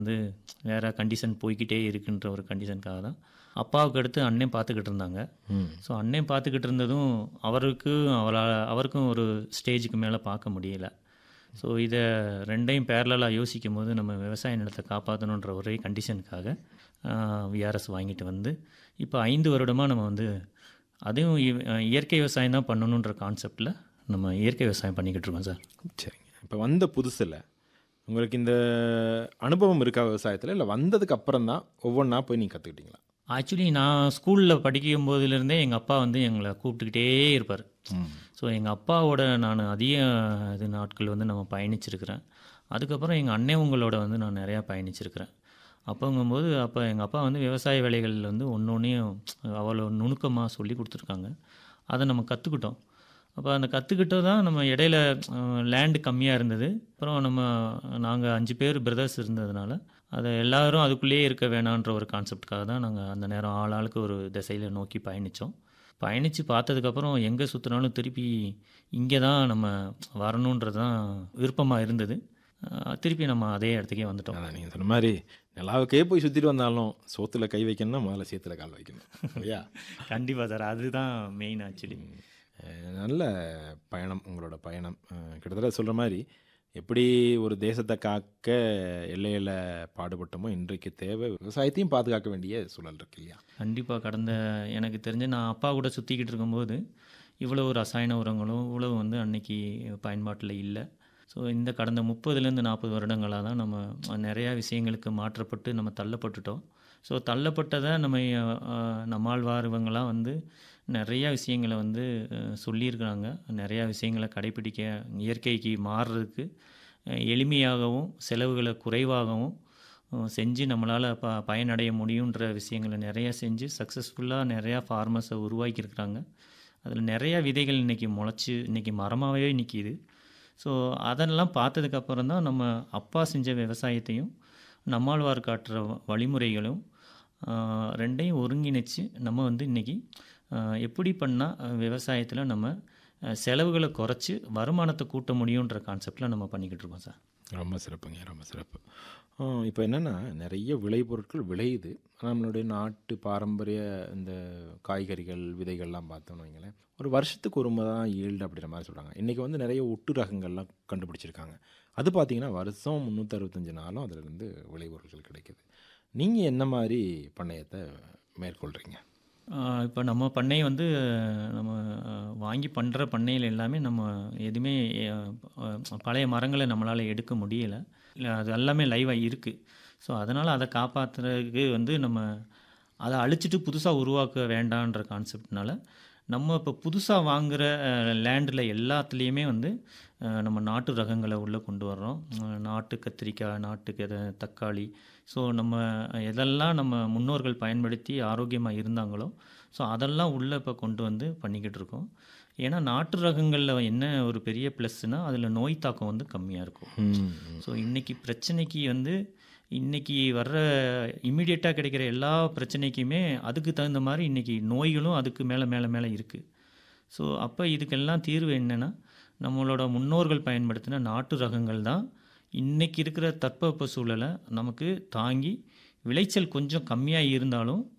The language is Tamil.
வந்து வேறு கண்டிஷன் போய்க்கிட்டே இருக்குன்ற ஒரு கண்டிஷனுக்காக தான் அப்பாவுக்கு அடுத்து அண்ணன் பார்த்துக்கிட்டு இருந்தாங்க ம் ஸோ அண்ணன் பார்த்துக்கிட்டு இருந்ததும் அவருக்கு அவரால் அவருக்கும் ஒரு ஸ்டேஜுக்கு மேலே பார்க்க முடியல ஸோ இதை ரெண்டையும் பேரலாக யோசிக்கும் போது நம்ம விவசாய நிலத்தை காப்பாற்றணுன்ற ஒரே கண்டிஷனுக்காக விஆர்எஸ் வாங்கிட்டு வந்து இப்போ ஐந்து வருடமாக நம்ம வந்து அதையும் இ- இயற்கை விவசாயம் தான் பண்ணணுன்ற கான்செப்டில் நம்ம இயற்கை விவசாயம் பண்ணிக்கிட்டு இருக்கோம் சார் சரிங்க இப்போ வந்த புதுசில் உங்களுக்கு இந்த அனுபவம் இருக்கா விவசாயத்தில் இல்லை வந்ததுக்கு அப்புறம் தான் ஒவ்வொன்றா போய் நீங்கள் கற்றுக்கிட்டீங்களா ஆக்சுவலி நான் ஸ்கூலில் படிக்கும் போதிலிருந்தே எங்கள் அப்பா வந்து எங்களை கூப்பிட்டுக்கிட்டே இருப்பார் ஸோ எங்கள் அப்பாவோட நான் அதிக இது நாட்கள் வந்து நம்ம பயணிச்சிருக்கிறேன் அதுக்கப்புறம் எங்கள் அண்ணவங்களோட வந்து நான் நிறையா பயணிச்சிருக்கிறேன் அப்போங்கும்போது அப்போ எங்கள் அப்பா வந்து விவசாய வேலைகள் வந்து ஒன்று ஒன்றையும் அவ்வளோ நுணுக்கமாக சொல்லி கொடுத்துருக்காங்க அதை நம்ம கற்றுக்கிட்டோம் அப்போ அந்த கற்றுக்கிட்டது தான் நம்ம இடையில லேண்டு கம்மியாக இருந்தது அப்புறம் நம்ம நாங்கள் அஞ்சு பேர் பிரதர்ஸ் இருந்ததுனால அதை எல்லாரும் அதுக்குள்ளேயே இருக்க வேணான்ற ஒரு கான்செப்டுக்காக தான் நாங்கள் அந்த நேரம் ஆள் ஆளுக்கு ஒரு திசையில் நோக்கி பயணித்தோம் பயணித்து பார்த்ததுக்கப்புறம் எங்கே சுற்றினாலும் திருப்பி இங்கே தான் நம்ம வரணுன்றது தான் விருப்பமாக இருந்தது அஹ் திருப்பி நம்ம அதே இடத்துக்கே வந்துட்டோம் அதான் நீங்கள் சொன்ன மாதிரி நிலாவுக்கே போய் சுற்றிட்டு வந்தாலும் சோத்துல கை வைக்கணும்னா முதல்ல சேத்துல கால் வைக்கணும் இல்லையா கண்டிப்பாக சார் அதுதான் மெயின் ஆக்சுவலி அஹ் நல்ல பயணம் உங்களோட பயணம் அஹ் கிட்டத்தட்ட சொல்கிற மாதிரி எப்படி ஒரு தேசத்தை காக்க எல்லையில் பாடுபட்டோமோ இன்றைக்கு தேவை விவசாயத்தையும் பாதுகாக்க வேண்டிய சூழல் இருக்கு இல்லையா கண்டிப்பாக கடந்த எனக்கு தெரிஞ்சு நான் அப்பா கூட சுற்றிக்கிட்டு இருக்கும்போது இவ்வளவு ரசாயன உரங்களும் இவ்வளவு வந்து அன்னைக்கு பயன்பாட்டில் இல்லை ஸோ இந்த கடந்த முப்பதுலேருந்து நாற்பது வருடங்களாக தான் நம்ம நிறையா விஷயங்களுக்கு மாற்றப்பட்டு நம்ம தள்ளப்பட்டுட்டோம் ஸோ தள்ளப்பட்டதை நம்ம அஹ், நம்மாழ்வார் இவங்கெல்லாம் வந்து நிறையா விஷயங்களை வந்து அஹ், சொல்லியிருக்கிறாங்க நிறையா விஷயங்களை கடைப்பிடிக்க இயற்கைக்கு மாறுறதுக்கு அஹ், எளிமையாகவும் செலவுகளை குறைவாகவும் அஹ் செஞ்சு நம்மளால் ப பயனடைய முடியுன்ற விஷயங்களை நிறையா செஞ்சு சக்ஸஸ்ஃபுல்லாக நிறையா ஃபார்மர்ஸை உருவாக்கியிருக்கிறாங்க அதில் நிறையா விதைகள் இன்றைக்கி முளைச்சி இன்றைக்கி மரமாகவே நிற்கிது ஸோ அதெல்லாம் பார்த்ததுக்கப்புறம் தான் நம்ம அப்பா செஞ்ச விவசாயத்தையும் நம்மாழ்வார் காட்டுற வ- வழிமுறைகளும் ஆஹ், ரெண்டையும் ஒருங்கிணைச்சு நம்ம வந்து இன்றைக்கி எப்படி பண்ணால் விவசாயத்தில் நம்ம அஹ், செலவுகளை குறைச்சி வருமானத்தை கூட்ட முடியுன்ற கான்செப்டில் நம்ம பண்ணிக்கிட்டு இருக்கோம் சார் ரொம்ப சிறப்புங்க ரொம்ப சிறப்பு இப்போ என்னென்னா நிறைய விளைபொருட்கள் விளையுது நம்மளுடைய நாட்டு பாரம்பரிய இந்த காய்கறிகள் விதைகள்லாம் பார்த்தோம்னு வைங்களேன் ஒரு வருஷத்துக்கு ஒரு முறை தான் ஈல்டு அப்படின்ற மாதிரி சொல்கிறாங்க இன்றைக்கி வந்து நிறைய ஒட்டு ரகங்கள்லாம் கண்டுபிடிச்சிருக்காங்க அது பார்த்தீங்கன்னா வருஷம் முந்நூற்றறுபத்தஞ்சு நாளும் அதிலிருந்து விளைபொருட்கள் கிடைக்குது நீங்கள் என்ன மாதிரி பண்ணையத்தை மேற்கொள்கிறீங்க இப்போ நம்ம பண்ணை வந்து அஹ், நம்ம அஹ், வாங்கி பண்ணுற பண்ணையில் எல்லாமே நம்ம எதுவுமே அஹ், அஹ், பழைய மரங்களை நம்மளால் எடுக்க முடியலை இல்லை அது எல்லாமே லைவாக இருக்குது ஸோ அதனால் அதை காப்பாற்றுறதுக்கு வந்து நம்ம அதை அழிச்சிட்டு புதுசாக உருவாக்க வேண்டான்ற கான்செப்ட்னால நம்ம இப்போ புதுசாக வாங்குகிற லேண்டில் எல்லாத்துலேயுமே வந்து அஹ், நம்ம நாட்டு ரகங்களை உள்ளே கொண்டு வர்றோம் அஹ், நாட்டு கத்திரிக்காய் நாட்டு கெத- தக்காளி ஸோ நம்ம எதெல்லாம் நம்ம முன்னோர்கள் பயன்படுத்தி ஆரோக்கியமாக இருந்தாங்களோ ஸோ அதெல்லாம் உள்ளே இப்போ கொண்டு வந்து பண்ணிக்கிட்டு இருக்கோம் ஏன்னா நாட்டு ரகங்களில் என்ன ஒரு பெரிய ப்ளஸ்னால் அதில் நோய் தாக்கம் வந்து கம்மியாக இருக்கும் ஸோ இன்றைக்கி பிரச்சனைக்கு வந்து இன்றைக்கி வர்ற இம்மிடியட்டாக கிடைக்கிற எல்லா பிரச்சனைக்குமே அதுக்கு தகுந்த மாதிரி இன்றைக்கி நோய்களும் அதுக்கு மேலே மேலே மேலே இருக்குது ஸோ அப்போ இதுக்கெல்லாம் தீர்வு என்னென்னா நம்மளோட முன்னோர்கள் பயன்படுத்தின நாட்டு ரகங்கள் தான் இன்றைக்கி இருக்கிற தட்பவெப்ப சூழலை நமக்கு தாங்கி விளைச்சல் கொஞ்சம் கம்மியாக இருந்தாலும்